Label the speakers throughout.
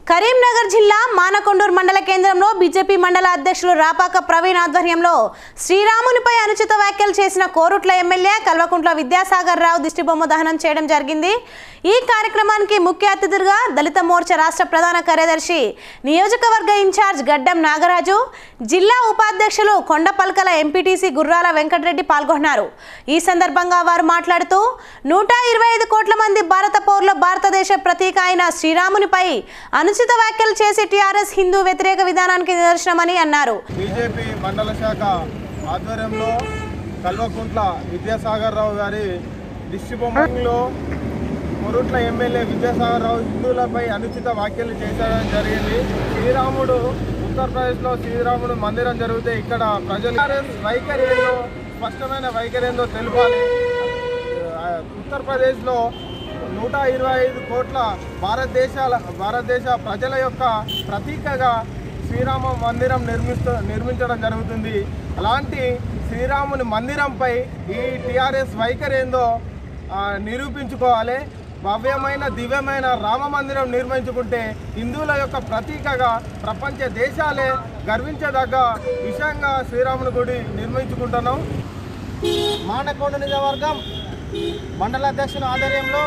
Speaker 1: కరీంనగర్ జిల్లా మానకొండూరు మండల కేంద్రంలో బీజేపీ మండల అధ్యక్షులు రాపాక ప్రవీణ్ ఆధ్వర్యంలో శ్రీరామునిపై అనుచిత వ్యాఖ్యలు చేసిన కోరుట్ల ఎమ్మెల్యే కల్వకుంట్ల విద్యాసాగర్ రావు దిష్టిబొమ్మ దహనం చేయడం జరిగింది ఈ కార్యక్రమానికి ముఖ్య అతిథులుగా దళిత మోర్చా రాష్ట్ర ప్రధాన కార్యదర్శి నియోజకవర్గ ఇన్ఛార్జ్ గడ్డం నాగరాజు జిల్లా ఉపాధ్యక్షులు కొండపల్కల ఎంపీటీసీ గుర్రాల వెంకటరెడ్డి పాల్గొన్నారు ఈ సందర్భంగా వారు మాట్లాడుతూ నూట ఇరవై ఐదు కోట్ల మంది భారత పౌరుల భారతదేశ ప్రతీక అయిన శ్రీరామునిపై అనుచిత వ్యాఖ్యలు చేసి టీఆర్ఎస్ హిందూ వ్యతిరేక విధానానికి నిదర్శనమని అన్నారు
Speaker 2: బీజేపీ మండల శాఖ ఆధ్వర్యంలో కల్వకుంట్ల విద్యాసాగర్ రావు గారి దిష్టిబొమ్మలో కొరుట్ల ఎమ్మెల్యే విద్యాసాగర్ రావు హిందువులపై అనుచిత వ్యాఖ్యలు చేశారని జరిగింది శ్రీరాముడు ఉత్తరప్రదేశ్లో శ్రీరాముడు మందిరం జరిగితే ఇక్కడ ప్రజలు వైఖరి ఏందో స్పష్టమైన వైఖరి ఏందో తెలపాలి ఆ, ఉత్తరప్రదేశ్లో నూట ఇరవై ఐదు కోట్ల భారతదేశాల భారతదేశ ప్రజల యొక్క ప్రతీకగా శ్రీరామ మందిరం నిర్మిస్తూ నిర్మించడం జరుగుతుంది అలాంటి శ్రీరాముని మందిరంపై ఈ టిఆర్ఎస్ వైఖరి ఏందో ఆ, నిరూపించుకోవాలి భవ్యమైన దివ్యమైన రామ మందిరం నిర్మించుకుంటే హిందువుల యొక్క ప్రతీకగా ప్రపంచ దేశాలే గర్వించదగ్గ విషయంగా శ్రీరాముని గుడి నిర్మించుకుంటున్నాం
Speaker 3: మానకొండ నియోజకవర్గం మండల అధ్యక్షుల ఆధ్వర్యంలో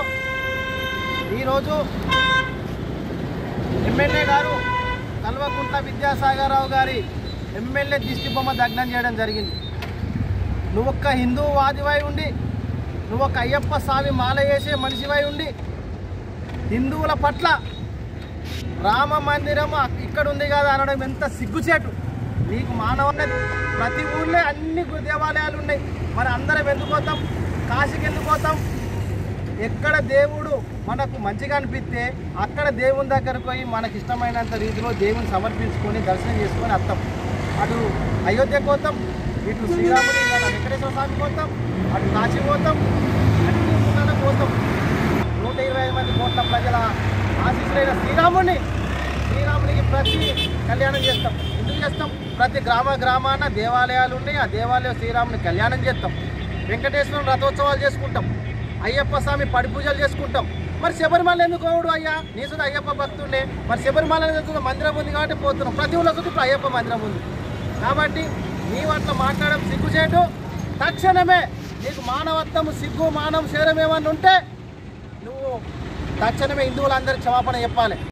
Speaker 3: ఈరోజు ఎమ్మెల్యే గారు కల్వకుంట్ల విద్యాసాగరరావు గారి ఎమ్మెల్యే దిష్టి బొమ్మ దగ్నం చేయడం జరిగింది నువ్వు ఒక్క హిందూ వాదివై ఉండి నువ్వు ఒక అయ్యప్ప స్వామి మాల వేసే మనిషివై ఉండి హిందువుల పట్ల రామ మందిరం ఇక్కడ ఉంది కదా అనడం ఎంత సిగ్గుచేటు నీకు మానవ ప్రతి ఊళ్ళో అన్ని గు- దేవాలయాలు ఉన్నాయి మరి అందరం ఎందుకు పోతాం కాశీకి ఎందుకు పోతాం ఎక్కడ దేవుడు మనకు మంచిగా అనిపిస్తే అక్కడ దేవుని దగ్గరకు పోయి మనకి ఇష్టమైనంత రీతిలో దేవుని సమర్పించుకొని దర్శనం చేసుకొని వస్తాం అటు అయోధ్యకు పోతాం ఇటు శ్రీరాముని మన వెంకటేశ్వర స్వామి పోతాం అటు కాశీ పోతాం అన్ని ఊళ్ళకు పోతాం నూట ఇరవై ఐదు మంది కోట్ల ప్రజల ఆశీస్సులైన శ్రీరాముని శ్రీరామునికి ప్రతి కళ్యాణం చేస్తాం ఎందుకు చేస్తాం ప్రతి గ్రామ గ్రామాన దేవాలయాలు ఉన్నాయి ఆ దేవాలయం శ్రీరాముని కళ్యాణం చేస్తాం వెంకటేశ్వరం రథోత్సవాలు చేసుకుంటాం అయ్యప్ప స్వామి పడి పూజలు చేసుకుంటాం మరి శబరిమల ఎందుకు పోవుడు అయ్యా నీ సుధ అయ్యప్ప భక్తుండే మరి శబరిమల ఎందుకు మందిరం ఉంది కాబట్టి పోతున్నాం ప్రతి ఊళ్ళో సుధ ఇప్పుడు అయ్యప్ప మందిరం ఉంది కాబట్టి నీవు అట్లా మాట్లాడడం సిగ్గుచేటు తక్షణమే నీకు మానవత్వం సిగ్గు మానవ శరీరం ఏమన్నా ఉంటే నువ్వు తక్షణమే హిందువులందరికీ క్షమాపణ చెప్పాలి